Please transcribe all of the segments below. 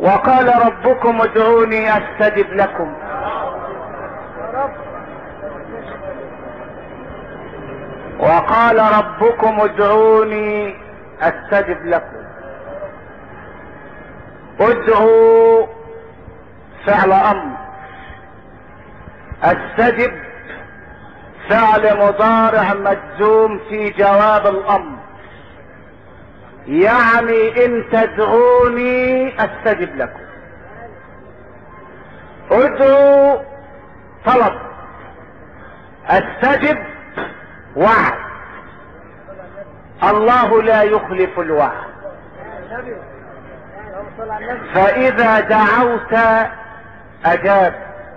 وقال ربكم ادعوني استجب لكم وقال ربكم ادعوني استجب لكم ادعوا فعل امر استجب فعل مضارع مجزوم في جواب الامر يعني ان تدعوني استجب لكم ادعوا طلب استجب وعد الله لا يخلف الوعد فاذا دعوت اجاب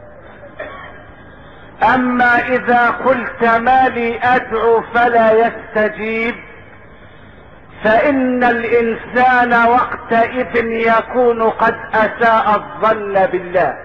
اما اذا قلت ما لي ادعو فلا يستجيب فان الانسان وقتئذ يكون قد اساء الظن بالله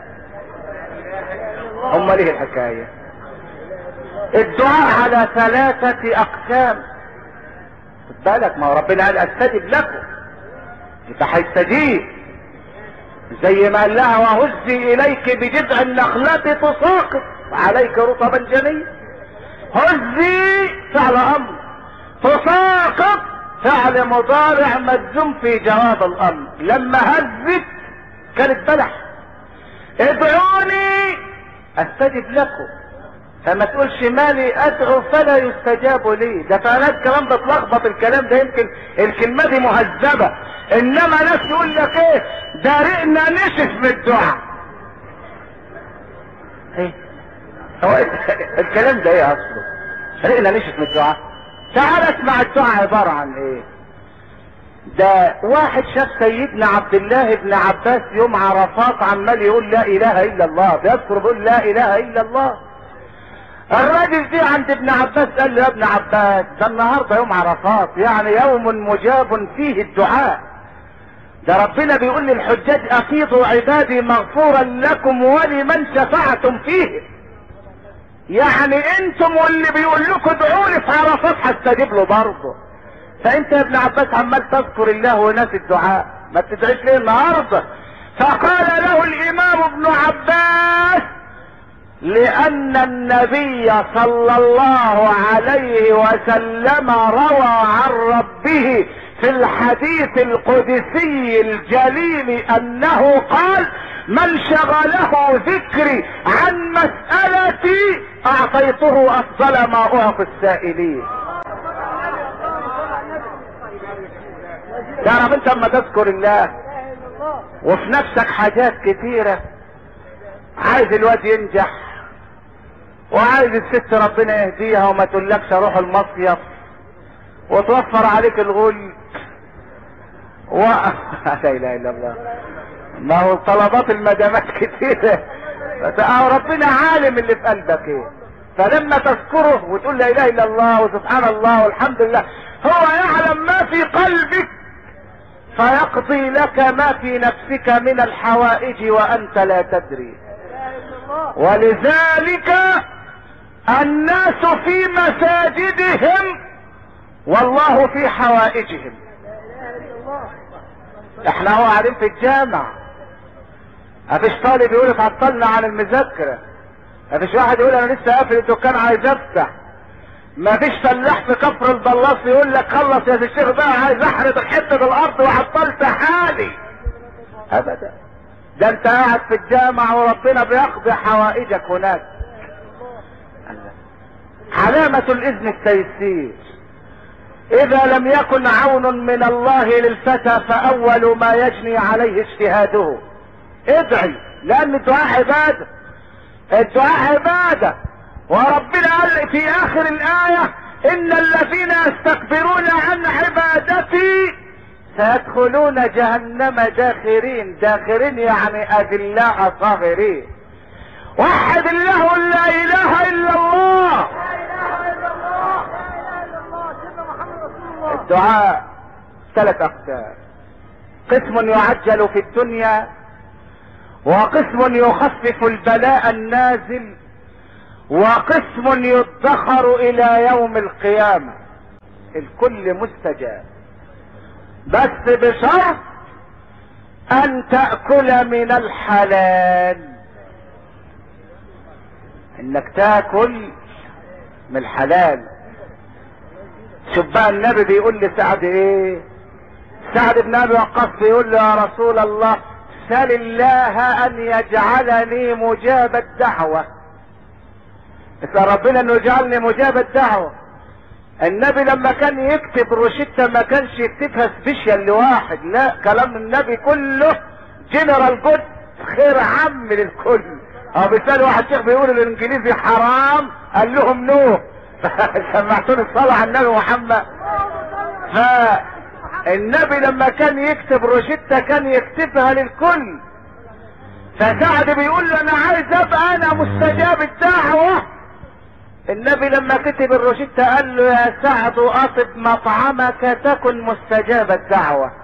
هم ليه الحكايه الدعاء على ثلاثة اقسام خد بالك ما هو ربنا قال استجب لكم يبقى هيستجيب زي ما قال لها وهزي اليك بجذع النخلة تساقط عليك رطبا جنيا هزي فعل امر تساقط فعل مضارع مجزوم في جواب الامر لما هزت كانت بلح ادعوني استجب لكم فما تقولش مالي ادعو فلا يستجاب لي ده فناس كمان بتلخبط الكلام ده يمكن الكلمه دي مهذبه انما ناس يقول لك ايه ده رقنا نشف من الدعاء ايه هو الكلام ده ايه اصله رقنا نشف من الدعاء تعال اسمع الدعاء عباره عن ايه ده واحد شاف سيدنا عبد الله بن عباس يوم عرفات عمال يقول لا اله الا الله بيذكر بيقول لا اله الا الله الراجل دي عند ابن عباس قال له يا ابن عباس ده النهارده يوم عرفات يعني يوم مجاب فيه الدعاء ده ربنا بيقول للحجاج افيضوا عبادي مغفورا لكم ولمن شفعتم فيه يعني انتم واللي بيقول لكم ادعوني في عرفات هستجيب له برضه فانت يا ابن عباس عمال تذكر الله وناس الدعاء ما بتدعيش ليه النهارده فقال له الامام ابن عباس لان النبي صلى الله عليه وسلم روى عن ربه في الحديث القدسي الجليل انه قال من شغله ذكري عن مسألتي اعطيته افضل ما اعطي السائلين تعرف انت اما تذكر الله وفي نفسك حاجات كتيرة عايز الواد ينجح وعايز الست ربنا يهديها وما تقولكش اروح المصيف وتوفر عليك الغل و لا اله الا الله ما هو طلبات المدامات كتيرة اه ربنا عالم اللي في قلبك ايه فلما تذكره وتقول لا اله الا الله وسبحان الله والحمد لله هو يعلم ما في قلبك فيقضي لك ما في نفسك من الحوائج وانت لا تدري ولذلك الناس في مساجدهم والله في حوائجهم احنا هو قاعدين في الجامع مفيش طالب يقول اتعطلنا عن المذاكره مفيش واحد يقول انا لسه قافل الدكان عايز افتح مفيش فلاح في كفر البلاص يقول لك خلص يا الشيخ بقى عايز احرد حته الارض وعطلت حالي ابدا ده انت قاعد في الجامع وربنا بيقضي حوائجك هناك علامة الاذن التيسير اذا لم يكن عون من الله للفتى فاول ما يجني عليه اجتهاده ادعي لان الدعاء عبادة الدعاء عبادة وربنا قال في اخر الاية ان الذين يستكبرون عن عبادتي سيدخلون جهنم داخرين داخرين يعني اذلاء صاغرين وحد الله لا اله الا الله الدعاء ثلاث اقسام قسم يعجل في الدنيا وقسم يخفف البلاء النازل وقسم يدخر الى يوم القيامة الكل مستجاب بس بشرط ان تأكل من الحلال انك تاكل من الحلال شوف بقى النبي بيقول لسعد ايه سعد بن ابي وقاص بيقول له يا رسول الله سل الله ان يجعلني مجاب الدعوة اسأل ربنا انه يجعلني مجاب الدعوة النبي لما كان يكتب روشتة ما كانش يكتبها سبيشال لواحد لا كلام النبي كله جنرال جود خير عام للكل اه بيسأل واحد شيخ بيقول الانجليزي حرام قال لهم نو سمعتوني الصلاة على النبي محمد فالنبي لما كان يكتب روشتة كان يكتبها للكل فسعد بيقول له انا عايز ابقى انا مستجاب الدعوة النبي لما كتب الروشتة قال له يا سعد اطب مطعمك تكن مستجاب الدعوة